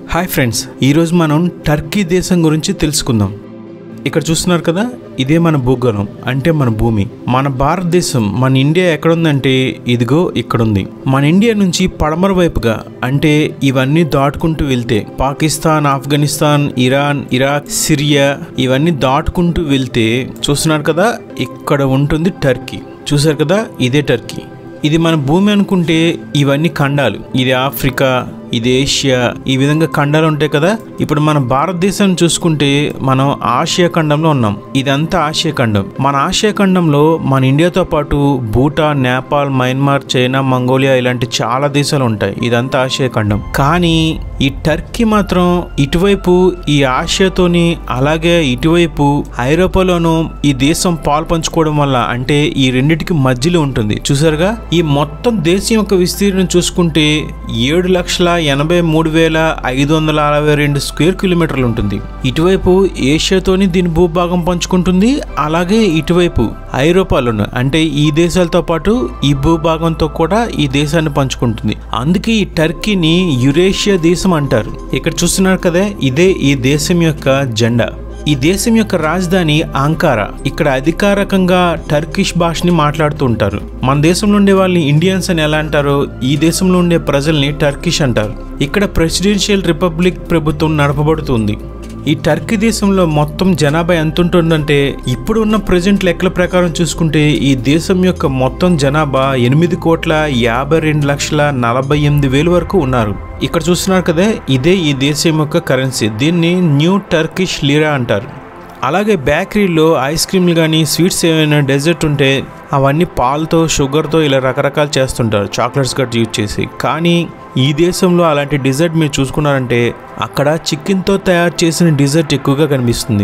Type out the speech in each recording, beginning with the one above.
hi friends ఈరోజు మనం Turkey దేశం గురించి తెలుసుకుందాం ఇక్కడ చూస్తున్నారు కదా ఇదే మన భూగోళం అంటే మన భూమి మన భారతదేశం మన ఇండియా ఎక్కడుందంటే ఇదిగో ఇక్కడుంది మన ఇండియా నుంచి పడమర వైపుగా అంటే ఇవన్నీ దాటుకుంటూ వెళ్తే Pakistan Afghanistan Iran Iraq Syria ఇవన్నీ దాటుకుంటూ వెళ్తే చూస్తున్నారు కదా ఇక్కడ ఉంటుంది టర్కీ చూసారు కదా ఇదే టర్కీ ఇది మన భూమి అనుకుంటే ఇవన్నీ ఖండాలు ఇది ఆఫ్రికా ఇది ఏషియా ఈ విధంగా ఖండాలు ఉంటాయి కదా ఇప్పుడు మన భారతదేశాన్ని చూసుకుంటే మనం ఆసియా ఖండంలో ఉన్నాం ఇదంతా ఆసియా ఖండం మన ఆసియా ఖండంలో మన ఇండియాతో పాటు Bhutan Nepal Myanmar China Mongolia ఇలాంటి చాలా దేశాలు ఉంటాయి ఇదంతా ఆసియా ఖండం కానీ ఈ టర్కీ మాత్రం ఇటువైపు ఈ ఆసియాతోని అలాగే ఇటువైపు ఐరోపాలోను ఈ దేశం పాలు పంచుకోవడం వల్ల అంటే ఈ రెండిటికి మధ్యలో ఉంటుంది చూసారుగా ఈ మొత్తం దేశం యొక్క విస్తీర్ణం చూసుకుంటే ఏడు లక్షల ఎనభై మూడు వేల ఐదు వందల అరవై రెండు స్క్వేర్ కిలోమీటర్లు ఉంటుంది ఇటువైపు ఏషియాతోని దీని భూభాగం పంచుకుంటుంది అలాగే ఇటువైపు ఐరోపాలోను అంటే ఈ దేశాలతో పాటు ఈ భూభాగంతో కూడా ఈ దేశాన్ని పంచుకుంటుంది అందుకే ఈ టర్కీని యురేషియా దేశం అంటారు ఇక్కడ చూస్తున్నారు కదా ఇదే ఈ దేశం యొక్క జెండా ఈ దేశం యొక్క రాజధాని అంకారా ఇక్కడ అధికారికంగా టర్కిష్ భాషని మాట్లాడుతూ ఉంటారు మన దేశంలో ఉండే వాళ్ళని ఇండియన్స్ అని ఎలా అంటారో ఈ దేశంలో ఉండే ప్రజల్ని టర్కిష్ అంటారు ఇక్కడ ప్రెసిడెన్షియల్ రిపబ్లిక్ ప్రభుత్వం నడపబడుతుంది ఈ టర్కీ దేశంలో మొత్తం జనాభా ఎంత ఉంటుందంటే ఇప్పుడు ఉన్న ప్రజెంట్ లెక్కల ప్రకారం చూసుకుంటే ఈ దేశం యొక్క మొత్తం జనాభా ఎనిమిది కోట్ల యాభై రెండు లక్షల నలభై ఎనిమిది వేలు వరకు ఉన్నారు ఇక్కడ చూస్తున్నారు కదా ఇదే ఈ దేశం యొక్క కరెన్సీ దీన్ని న్యూ టర్కిష్ లీరా అంటారు అలాగే బేకరీలో ఐస్ క్రీమ్లు కానీ స్వీట్స్ ఏమైనా డెజర్ట్ ఉంటే అవన్నీ పాలతో షుగర్తో ఇలా రకరకాలు చేస్తుంటారు చాక్లెట్స్ గట్ యూజ్ చేసి కానీ ఈ దేశంలో అలాంటి డిజర్ట్ మీరు చూసుకున్నారంటే అక్కడ చికెన్తో తయారు చేసిన డిజర్ట్ ఎక్కువగా కనిపిస్తుంది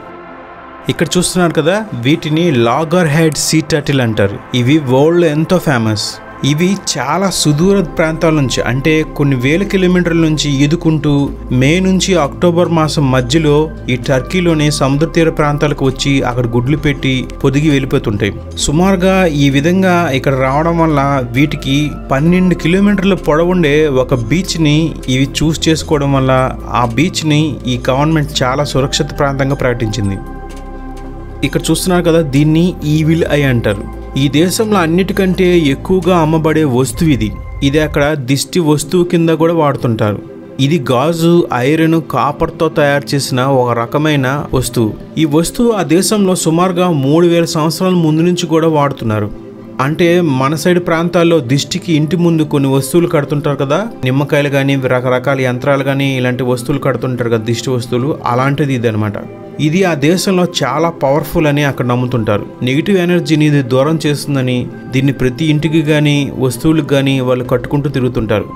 ఇక్కడ చూస్తున్నారు కదా వీటిని లాగర్ హెడ్ సీ టర్టిల్ అంటారు ఇవి వరల్డ్లో ఎంతో ఫేమస్ ఇవి చాలా సుదూర ప్రాంతాల నుంచి అంటే కొన్ని వేల కిలోమీటర్ల నుంచి ఈదుకుంటూ మే నుంచి అక్టోబర్ మాసం మధ్యలో ఈ టర్కీలోని సముద్ర తీర ప్రాంతాలకు వచ్చి అక్కడ గుడ్లు పెట్టి పొదిగి వెళ్ళిపోతుంటాయి సుమారుగా ఈ విధంగా ఇక్కడ రావడం వల్ల వీటికి పన్నెండు కిలోమీటర్ల పొడవుండే ఒక బీచ్ని ఇవి చూస్ చేసుకోవడం వల్ల ఆ బీచ్ని ఈ గవర్నమెంట్ చాలా సురక్షిత ప్రాంతంగా ప్రకటించింది ఇక్కడ చూస్తున్నారు కదా దీన్ని ఈవిల్ ఐ అంటారు ఈ దేశంలో అన్నిటికంటే ఎక్కువగా అమ్మబడే వస్తువు ఇది ఇది అక్కడ దిష్టి వస్తువు కింద కూడా వాడుతుంటారు ఇది గాజు ఐరన్ కాపర్తో తయారు చేసిన ఒక రకమైన వస్తువు ఈ వస్తువు ఆ దేశంలో సుమారుగా మూడు వేల సంవత్సరాల ముందు నుంచి కూడా వాడుతున్నారు అంటే మన సైడ్ ప్రాంతాల్లో దిష్టికి ఇంటి ముందు కొన్ని వస్తువులు కడుతుంటారు కదా నిమ్మకాయలు కానీ రకరకాల యంత్రాలు కానీ ఇలాంటి వస్తువులు కడుతుంటారు కదా దిష్టి వస్తువులు అలాంటిది ఇది అనమాట ఇది ఆ దేశంలో చాలా పవర్ఫుల్ అని అక్కడ నమ్ముతుంటారు నెగిటివ్ ఎనర్జీని ఇది దూరం చేస్తుందని దీన్ని ప్రతి ఇంటికి కానీ వస్తువులకు కానీ వాళ్ళు కట్టుకుంటూ తిరుగుతుంటారు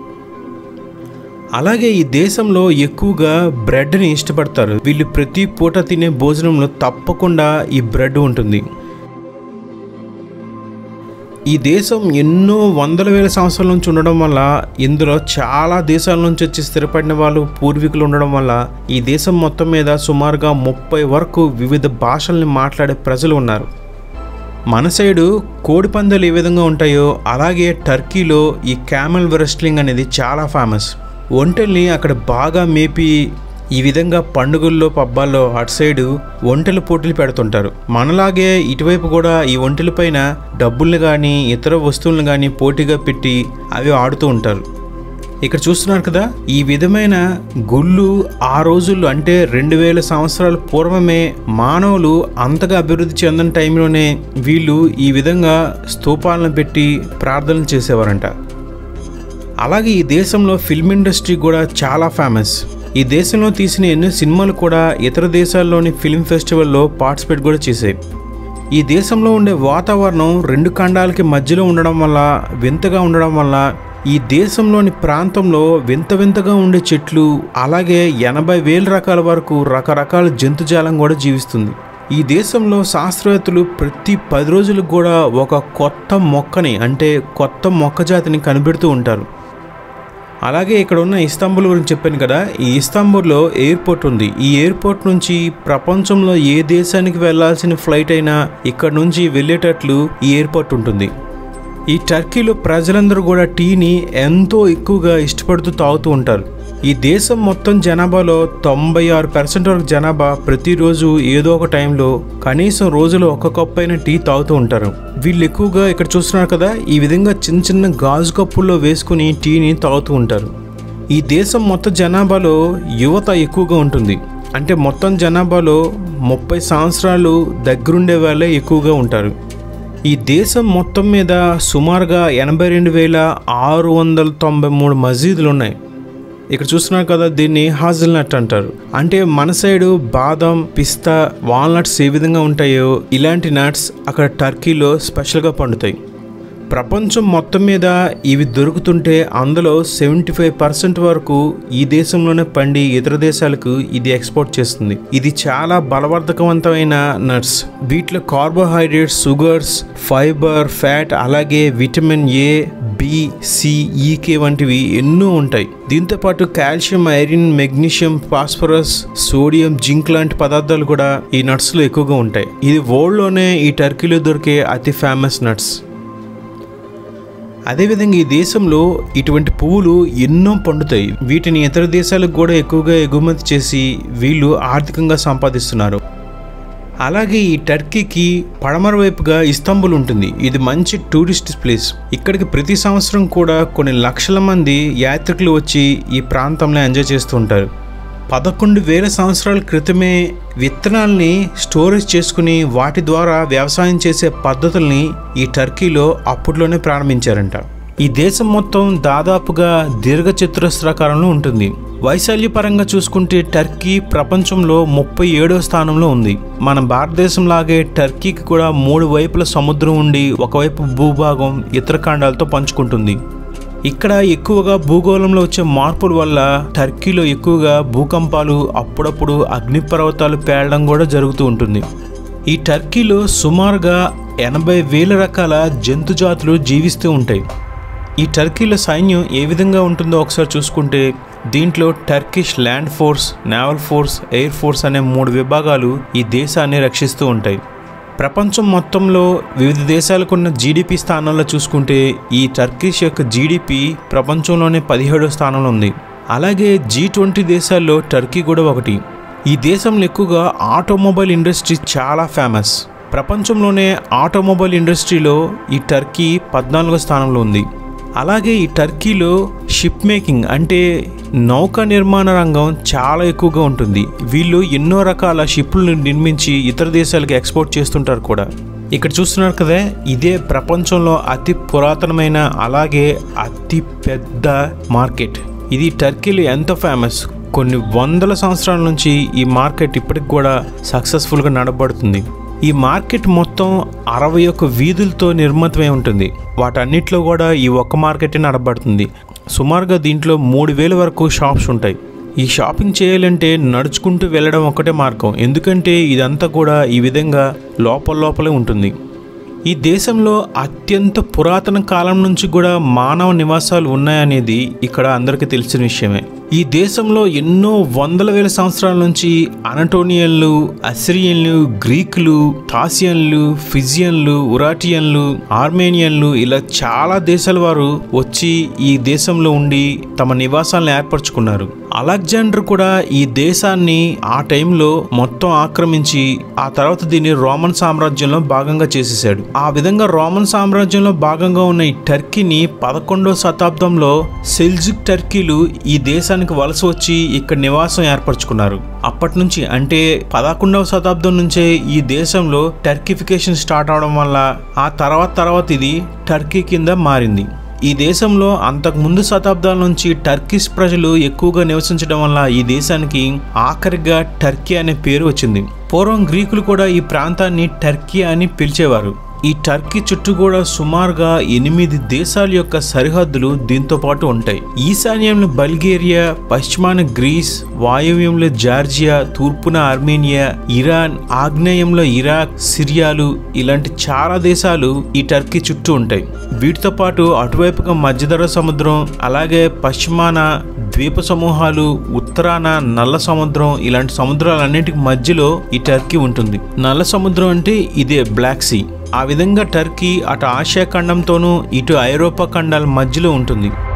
అలాగే ఈ దేశంలో ఎక్కువగా బ్రెడ్ని ఇష్టపడతారు వీళ్ళు ప్రతి పూట తినే భోజనంలో తప్పకుండా ఈ బ్రెడ్ ఉంటుంది ఈ దేశం ఎన్నో వందల వేల సంవత్సరాల నుంచి ఉండడం వల్ల ఇందులో చాలా దేశాల నుంచి వచ్చి స్థిరపడిన వాళ్ళు పూర్వీకులు ఉండడం వల్ల ఈ దేశం మొత్తం మీద సుమారుగా ముప్పై వరకు వివిధ భాషల్ని మాట్లాడే ప్రజలు ఉన్నారు మన సైడు కోడి పందాలు ఏ విధంగా ఉంటాయో అలాగే టర్కీలో ఈ క్యామెల్ రెస్లింగ్ అనేది చాలా ఫేమస్ ఒంటెల్ని అక్కడ బాగా మేపి ఈ విధంగా పండుగల్లో పబ్బాల్లో అటు సైడు ఒంటెల పోటీలు పెడుతుంటారు మనలాగే ఇటువైపు కూడా ఈ ఒంటెల పైన డబ్బుల్ని కానీ ఇతర వస్తువులను కానీ పోటీగా పెట్టి అవి ఆడుతూ ఉంటారు ఇక్కడ చూస్తున్నారు కదా ఈ విధమైన గుళ్ళు ఆ రోజుల్లో అంటే రెండు వేల సంవత్సరాల పూర్వమే మానవులు అంతగా అభివృద్ధి చెందిన టైంలోనే వీళ్ళు ఈ విధంగా స్తూపాలను పెట్టి ప్రార్థనలు చేసేవారంట అలాగే ఈ దేశంలో ఫిల్మ్ ఇండస్ట్రీ కూడా చాలా ఫేమస్ ఈ దేశంలో తీసిన ఎన్నో సినిమాలు కూడా ఇతర దేశాల్లోని ఫిల్మ్ ఫెస్టివల్లో పార్టిసిపేట్ కూడా చేశాయి ఈ దేశంలో ఉండే వాతావరణం రెండు ఖండాలకి మధ్యలో ఉండడం వల్ల వింతగా ఉండడం వల్ల ఈ దేశంలోని ప్రాంతంలో వింత వింతగా ఉండే చెట్లు అలాగే ఎనభై వేల రకాల వరకు రకరకాల జంతుజాలం కూడా జీవిస్తుంది ఈ దేశంలో శాస్త్రవేత్తలు ప్రతి పది రోజులకు కూడా ఒక కొత్త మొక్కని అంటే కొత్త మొక్క జాతిని కనిపెడుతూ ఉంటారు అలాగే ఇక్కడ ఉన్న ఇస్తాంబుల్ గురించి చెప్పాను కదా ఈ ఇస్తాంబుల్లో ఎయిర్పోర్ట్ ఉంది ఈ ఎయిర్పోర్ట్ నుంచి ప్రపంచంలో ఏ దేశానికి వెళ్ళాల్సిన ఫ్లైట్ అయినా ఇక్కడ నుంచి వెళ్ళేటట్లు ఈ ఎయిర్పోర్ట్ ఉంటుంది ఈ టర్కీలో ప్రజలందరూ కూడా టీని ఎంతో ఎక్కువగా ఇష్టపడుతూ తాగుతూ ఉంటారు ఈ దేశం మొత్తం జనాభాలో తొంభై ఆరు పర్సెంట్ వరకు జనాభా ప్రతిరోజు ఏదో ఒక టైంలో కనీసం రోజులో ఒక కప్పు అయిన టీ తాగుతూ ఉంటారు వీళ్ళు ఎక్కువగా ఇక్కడ చూస్తున్నారు కదా ఈ విధంగా చిన్న చిన్న గాజు కప్పుల్లో వేసుకుని టీని తాగుతూ ఉంటారు ఈ దేశం మొత్తం జనాభాలో యువత ఎక్కువగా ఉంటుంది అంటే మొత్తం జనాభాలో ముప్పై సంవత్సరాలు దగ్గరుండే వాళ్ళే ఎక్కువగా ఉంటారు ఈ దేశం మొత్తం మీద సుమారుగా ఎనభై రెండు వేల ఆరు వందల తొంభై మూడు మసీదులు ఉన్నాయి ఇక్కడ చూస్తున్నారు కదా దీన్ని హాజిల్ నట్ అంటారు అంటే మన సైడు బాదం పిస్తా వాల్నట్స్ ఏ విధంగా ఉంటాయో ఇలాంటి నట్స్ అక్కడ టర్కీలో స్పెషల్గా పండుతాయి ప్రపంచం మొత్తం మీద ఇవి దొరుకుతుంటే అందులో సెవెంటీ ఫైవ్ పర్సెంట్ వరకు ఈ దేశంలోనే పండి ఇతర దేశాలకు ఇది ఎక్స్పోర్ట్ చేస్తుంది ఇది చాలా బలవర్ధకవంతమైన నట్స్ వీటిలో కార్బోహైడ్రేట్స్ షుగర్స్ ఫైబర్ ఫ్యాట్ అలాగే vitamin A B C E K వంటివి ఎన్నో ఉంటాయి దీంతో పాటు calcium iron magnesium phosphorus sodium zinc లాంటి పదార్థాలు కూడా ఈ నట్స్లో ఎక్కువగా ఉంటాయి ఇది వరల్డ్లోనే ఈ టర్కీలో దొరికే అతి ఫేమస్ నట్స్ అదేవిధంగా ఈ దేశంలో ఇటువంటి పువ్వులు ఎన్నో పండుతాయి వీటిని ఇతర దేశాలకు కూడా ఎక్కువగా ఎగుమతి చేసి వీళ్ళు ఆర్థికంగా సంపాదిస్తున్నారు అలాగే ఈ టర్కీకి పడమర వైపుగా ఇస్తాంబుల్ ఉంటుంది ఇది మంచి టూరిస్ట్ ప్లేస్ ఇక్కడికి ప్రతి సంవత్సరం కూడా కొన్ని లక్షల మంది యాత్రికులు వచ్చి ఈ ప్రాంతంలో ఎంజాయ్ చేస్తూ ఉంటారు పదకొండు వేల సంవత్సరాల క్రితమే విత్తనాల్ని స్టోరేజ్ చేసుకుని వాటి ద్వారా వ్యవసాయం చేసే పద్ధతుల్ని ఈ టర్కీలో అప్పట్లోనే ప్రారంభించారంట ఈ దేశం మొత్తం దాదాపుగా దీర్ఘచతురస్రాకారంలో ఉంటుంది వైశాల్యపరంగా చూసుకుంటే టర్కీ ప్రపంచంలో ముప్పై ఏడవ స్థానంలో ఉంది మన భారతదేశం లాగే టర్కీకి కూడా మూడు వైపుల సముద్రం ఉండి ఒకవైపు భూభాగం ఇతర ఖండాలతో పంచుకుంటుంది ఇక్కడ ఎక్కువగా భూగోళంలో వచ్చే మార్పుల వల్ల టర్కీలో ఎక్కువగా భూకంపాలు అప్పుడప్పుడు అగ్నిపర్వతాలు పేలడం కూడా జరుగుతూ ఉంటుంది ఈ టర్కీలో సుమారుగా ఎనభై వేల రకాల జంతు జాతులు జీవిస్తూ ఉంటాయి ఈ టర్కీలో సైన్యం ఏ విధంగా ఉంటుందో ఒకసారి చూసుకుంటే దీంట్లో Turkish land force naval force air force అనే మూడు విభాగాలు ఈ దేశాన్ని రక్షిస్తూ ఉంటాయి ప్రపంచం మొత్తంలో వివిధ దేశాలకున్న జీడిపి స్థానంలో చూసుకుంటే ఈ టర్కిష్ యొక్క జీడిపి ప్రపంచంలోనే పదిహేడో స్థానంలో ఉంది అలాగే జీ ట్వంటీ దేశాల్లో టర్కీ కూడా ఒకటి ఈ దేశంలో ఎక్కువగా ఆటోమొబైల్ ఇండస్ట్రీ చాలా ఫేమస్ ప్రపంచంలోనే ఆటోమొబైల్ ఇండస్ట్రీలో ఈ టర్కీ పద్నాలుగో స్థానంలో ఉంది అలాగే ఈ టర్కీలో షిప్ మేకింగ్ అంటే నౌకా నిర్మాణ రంగం చాలా ఎక్కువగా ఉంటుంది వీళ్ళు ఎన్నో రకాల షిప్లను నిర్మించి ఇతర దేశాలకు ఎక్స్పోర్ట్ చేస్తుంటారు కూడా ఇక్కడ చూస్తున్నారు కదా ఇదే ప్రపంచంలో అతి పురాతనమైన అలాగే అతి పెద్ద మార్కెట్ ఇది టర్కీలో ఎంత ఫేమస్ కొన్ని వందల సంవత్సరాల నుంచి ఈ మార్కెట్ ఇప్పటికి కూడా సక్సెస్ఫుల్గా నడబడుతుంది ఈ మార్కెట్ మొత్తం అరవై ఒక్క వీధులతో నిర్మితమై ఉంటుంది వాటన్నిటిలో కూడా ఈ ఒక్క మార్కెటే నడబడుతుంది సుమారుగా దీంట్లో మూడు వేల వరకు షాప్స్ ఉంటాయి ఈ షాపింగ్ చేయాలంటే నడుచుకుంటూ వెళ్ళడం ఒకటే మార్గం ఎందుకంటే ఇదంతా కూడా ఈ విధంగా లోపల లోపలే ఉంటుంది ఈ దేశంలో అత్యంత పురాతన కాలం నుంచి కూడా మానవ నివాసాలు ఉన్నాయనేది ఇక్కడ అందరికీ తెలిసిన విషయమే ఈ దేశంలో ఎన్నో వందల వేల సంవత్సరాల నుంచి అనటోనియన్లు అసిరియన్లు గ్రీకులు థాసియన్లు ఫిజియన్లు ఉరాటియన్లు ఆర్మేనియన్లు ఇలా చాలా దేశాల వారు వచ్చి ఈ దేశంలో ఉండి తమ నివాసాలను ఏర్పరచుకున్నారు అలెగ్జాండర్ కూడా ఈ దేశాన్ని ఆ టైంలో మొత్తం ఆక్రమించి ఆ తర్వాత దీన్ని రోమన్ సామ్రాజ్యంలో భాగంగా చేసేసాడు ఆ విధంగా రోమన్ సామ్రాజ్యంలో భాగంగా ఉన్న ఈ టర్కీని పదకొండవ శతాబ్దంలో సెల్జుక్ టర్కీలు ఈ దేశానికి వలస వచ్చి ఇక్కడ నివాసం ఏర్పరచుకున్నారు అప్పటి నుంచి అంటే పదకొండవ శతాబ్దం నుంచే ఈ దేశంలో టర్కిఫికేషన్ స్టార్ట్ అవడం వల్ల ఆ తర్వాత తర్వాత ఇది టర్కీ కింద మారింది ఈ దేశంలో అంతకు ముందు శతాబ్దాల నుంచి టర్కిష్ ప్రజలు ఎక్కువగా నివసించడం వల్ల ఈ దేశానికి ఆఖరిగా టర్కీ అనే పేరు వచ్చింది పూర్వం గ్రీకులు కూడా ఈ ప్రాంతాన్ని టర్కీ అని పిలిచేవారు ఈ టర్కీ చుట్టూ కూడా సుమారుగా ఎనిమిది దేశాల యొక్క సరిహద్దులు దీంతో పాటు ఉంటాయి ఈశాన్యంలో బల్గేరియా పశ్చిమాన గ్రీస్ వాయువ్యంలో జార్జియా తూర్పున ఆర్మేనియా ఇరాన్ ఆగ్నేయంలో ఇరాక్ సిరియాలు ఇలాంటి చాలా దేశాలు ఈ టర్కీ చుట్టూ ఉంటాయి వీటితో పాటు అటువైపుగా మధ్యధర సముద్రం అలాగే పశ్చిమాన ద్వీప సమూహాలు ఉత్తరాన నల్ల సముద్రం ఇలాంటి సముద్రాలన్నింటికి మధ్యలో ఈ టర్కీ ఉంటుంది నల్ల సముద్రం అంటే ఇదే బ్లాక్ సీ ఆ విధంగా టర్కీ అటు ఆసియా ఖండంతోనూ ఇటు ఐరోపా ఖండాల మధ్యలో ఉంటుంది